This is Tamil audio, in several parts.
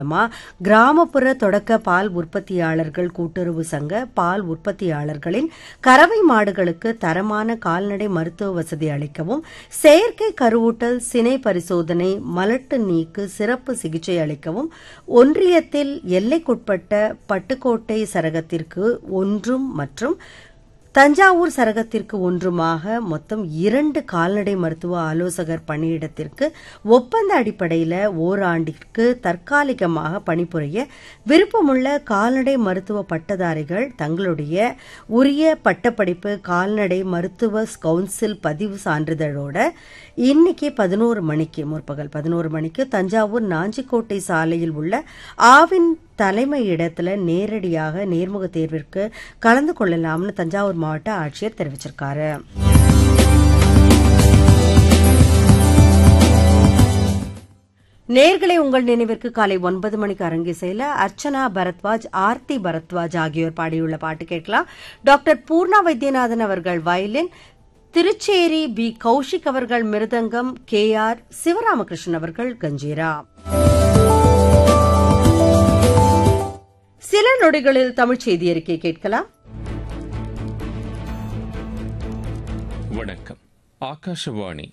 மூலமா கிராமப்புற தொடக்க பால் உற்பத்தியாளர்கள் கூட்டுறவு சங்க பால் உற்பத்தியாளர்களின் கறவை மாடுகளுக்கு தரமான கால்நடை மருத்துவ வசதி அளிக்கவும் செயற்கை கருவூட்டல் சினை பரிசோதனை மலட்டு நீக்கு சிறப்பு சிகிச்சை அளிக்கவும் ஒன்றியத்தில் எல்லைக்குட்பட்ட பட்டுக்கோட்டை சரகத்திற்கு ஒன்றும் மற்றும் தஞ்சாவூர் சரகத்திற்கு ஒன்றுமாக மொத்தம் இரண்டு கால்நடை மருத்துவ ஆலோசகர் பணியிடத்திற்கு ஒப்பந்த அடிப்படையில் ஓராண்டிற்கு தற்காலிகமாக பணிபுரிய விருப்பமுள்ள கால்நடை மருத்துவ பட்டதாரிகள் தங்களுடைய உரிய பட்டப்படிப்பு கால்நடை மருத்துவ கவுன்சில் பதிவு சான்றிதழோட இன்னைக்கு பதினோரு மணிக்கு முற்பகல் பதினோரு மணிக்கு தஞ்சாவூர் நாஞ்சிக்கோட்டை சாலையில் உள்ள ஆவின் தலைமை இடத்துல நேரடியாக நேர்முக தேர்விற்கு கலந்து கொள்ளலாம்னு தஞ்சாவூர் மாவட்ட ஆட்சியர் தெரிவிச்சிருக்காரு நேர்களை உங்கள் நினைவிற்கு காலை ஒன்பது மணிக்கு அரங்கிசையில் அர்ச்சனா பரத்வாஜ் ஆர்த்தி பரத்வாஜ் ஆகியோர் பாடியுள்ள பாட்டு கேட்கலாம் டாக்டர் பூர்ணா வைத்தியநாதன் அவர்கள் வயலின் திருச்சேரி பி கௌஷிக் அவர்கள் மிருதங்கம் கே ஆர் சிவராமகிருஷ்ணன் அவர்கள் கஞ்சீரா சில நொடிகளில் தமிழ் செய்தி அறிக்கை கேட்கலாம் வணக்கம் ஆகாஷவாணி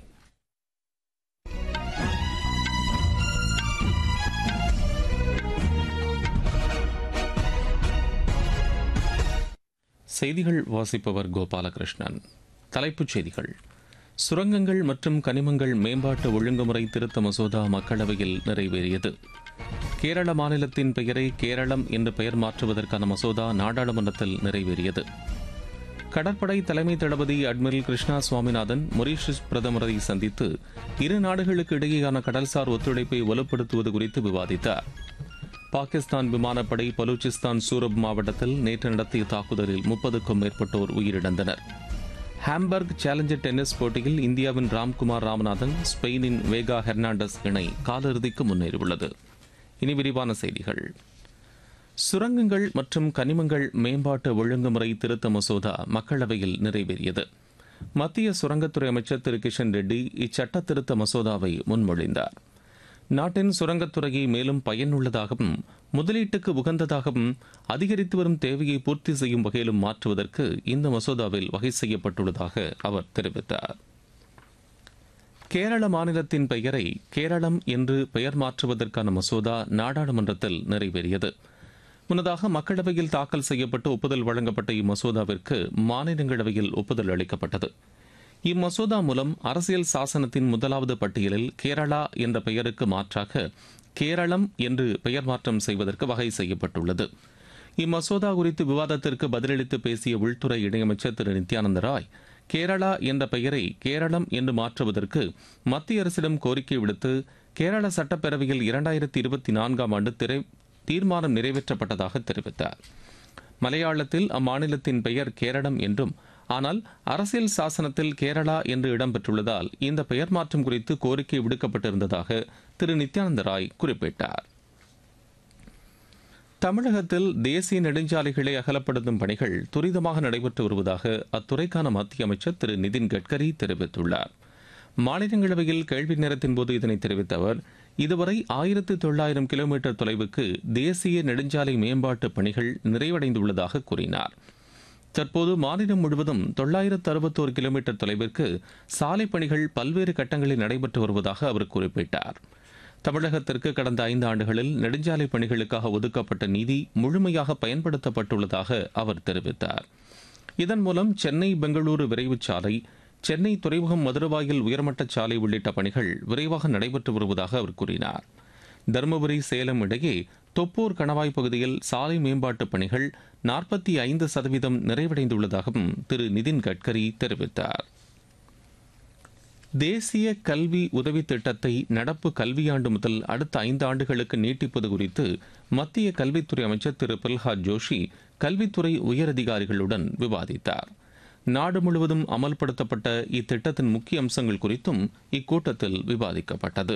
செய்திகள் வாசிப்பவர் கோபாலகிருஷ்ணன் தலைப்புச் செய்திகள் சுரங்கங்கள் மற்றும் கனிமங்கள் மேம்பாட்டு ஒழுங்குமுறை திருத்த மசோதா மக்களவையில் நிறைவேறியது கேரள மாநிலத்தின் பெயரை கேரளம் என்று பெயர் மாற்றுவதற்கான மசோதா நாடாளுமன்றத்தில் நிறைவேறியது கடற்படை தலைமை தளபதி அட்மிரல் கிருஷ்ணா சுவாமிநாதன் மொரீஷியஸ் பிரதமரை சந்தித்து இரு நாடுகளுக்கு இடையேயான கடல்சார் ஒத்துழைப்பை வலுப்படுத்துவது குறித்து விவாதித்தார் பாகிஸ்தான் விமானப்படை பலூச்சிஸ்தான் சூரப் மாவட்டத்தில் நேற்று நடத்திய தாக்குதலில் முப்பதுக்கும் மேற்பட்டோர் உயிரிழந்தனர் ஹாம்பர்க் சேலஞ்சர் டென்னிஸ் போட்டியில் இந்தியாவின் ராம்குமார் ராமநாதன் ஸ்பெயினின் வேகா ஹெர்னாண்டஸ் இணை காலிறுதிக்கு முன்னேறியுள்ளது இனி விரிவான செய்திகள் சுரங்கங்கள் மற்றும் கனிமங்கள் மேம்பாட்டு ஒழுங்குமுறை திருத்த மசோதா மக்களவையில் நிறைவேறியது மத்திய சுரங்கத்துறை அமைச்சர் திரு கிஷன் ரெட்டி இச்சட்ட திருத்த மசோதாவை முன்மொழிந்தார் நாட்டின் சுரங்கத்துறையை மேலும் பயனுள்ளதாகவும் முதலீட்டுக்கு உகந்ததாகவும் அதிகரித்து வரும் தேவையை பூர்த்தி செய்யும் வகையிலும் மாற்றுவதற்கு இந்த மசோதாவில் வகை செய்யப்பட்டுள்ளதாக அவர் தெரிவித்தார் கேரள மாநிலத்தின் பெயரை கேரளம் என்று பெயர் மாற்றுவதற்கான மசோதா நாடாளுமன்றத்தில் நிறைவேறியது முன்னதாக மக்களவையில் தாக்கல் செய்யப்பட்டு ஒப்புதல் வழங்கப்பட்ட இம்மசோதாவிற்கு மாநிலங்களவையில் ஒப்புதல் அளிக்கப்பட்டது இம்மசோதா மூலம் அரசியல் சாசனத்தின் முதலாவது பட்டியலில் கேரளா என்ற பெயருக்கு மாற்றாக கேரளம் என்று பெயர் மாற்றம் செய்வதற்கு வகை செய்யப்பட்டுள்ளது இம்மசோதா குறித்து விவாதத்திற்கு பதிலளித்து பேசிய உள்துறை இணையமைச்சர் திரு நித்யானந்த ராய் கேரளா என்ற பெயரை கேரளம் என்று மாற்றுவதற்கு மத்திய அரசிடம் கோரிக்கை விடுத்து கேரள சட்டப்பேரவையில் இரண்டாயிரத்தி இருபத்தி நான்காம் ஆண்டு திரை தீர்மானம் நிறைவேற்றப்பட்டதாக தெரிவித்தார் மலையாளத்தில் அம்மாநிலத்தின் பெயர் கேரளம் என்றும் ஆனால் அரசியல் சாசனத்தில் கேரளா என்று இடம்பெற்றுள்ளதால் இந்த பெயர் மாற்றம் குறித்து கோரிக்கை விடுக்கப்பட்டிருந்ததாக திரு நித்யானந்த ராய் குறிப்பிட்டார் தமிழகத்தில் தேசிய நெடுஞ்சாலைகளை அகலப்படுத்தும் பணிகள் துரிதமாக நடைபெற்று வருவதாக அத்துறைக்கான மத்திய அமைச்சர் திரு நிதின் கட்கரி தெரிவித்துள்ளார் மாநிலங்களவையில் கேள்வி நேரத்தின் போது இதனை தெரிவித்த அவர் இதுவரை ஆயிரத்து தொள்ளாயிரம் கிலோமீட்டர் தொலைவுக்கு தேசிய நெடுஞ்சாலை மேம்பாட்டு பணிகள் நிறைவடைந்துள்ளதாக கூறினார் தற்போது மாநிலம் முழுவதும் தொள்ளாயிரத்து அறுபத்தோரு கிலோமீட்டர் தொலைவிற்கு சாலை பணிகள் பல்வேறு கட்டங்களில் நடைபெற்று வருவதாக அவர் குறிப்பிட்டார் தமிழகத்திற்கு கடந்த ஐந்து ஆண்டுகளில் நெடுஞ்சாலை பணிகளுக்காக ஒதுக்கப்பட்ட நிதி முழுமையாக பயன்படுத்தப்பட்டுள்ளதாக அவர் தெரிவித்தார் இதன் மூலம் சென்னை பெங்களூரு விரைவுச் சாலை சென்னை துறைமுகம் மதுரவாயில் உயர்மட்ட சாலை உள்ளிட்ட பணிகள் விரைவாக நடைபெற்று வருவதாக அவர் கூறினார் தருமபுரி சேலம் இடையே தொப்பூர் கணவாய் பகுதியில் சாலை மேம்பாட்டு பணிகள் நாற்பத்தி ஐந்து சதவீதம் நிறைவடைந்துள்ளதாகவும் திரு நிதின் கட்கரி தெரிவித்தார் தேசிய கல்வி உதவி திட்டத்தை நடப்பு கல்வியாண்டு முதல் அடுத்த ஐந்து ஆண்டுகளுக்கு நீட்டிப்பது குறித்து மத்திய கல்வித்துறை அமைச்சர் திரு பிரல்ஹாத் ஜோஷி கல்வித்துறை உயரதிகாரிகளுடன் விவாதித்தார் நாடு முழுவதும் அமல்படுத்தப்பட்ட இத்திட்டத்தின் முக்கிய அம்சங்கள் குறித்தும் இக்கூட்டத்தில் விவாதிக்கப்பட்டது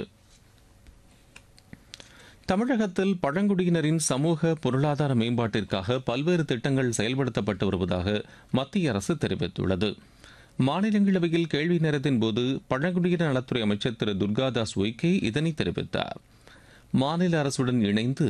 தமிழகத்தில் பழங்குடியினரின் சமூக பொருளாதார மேம்பாட்டிற்காக பல்வேறு திட்டங்கள் செயல்படுத்தப்பட்டு வருவதாக மத்திய அரசு தெரிவித்துள்ளது மாநிலங்களவையில் கேள்வி நேரத்தின் போது பழங்குடியினர் நலத்துறை அமைச்சர் திரு துர்காதாஸ் உய்கே இதனை தெரிவித்தார் மாநில அரசுடன் இணைந்து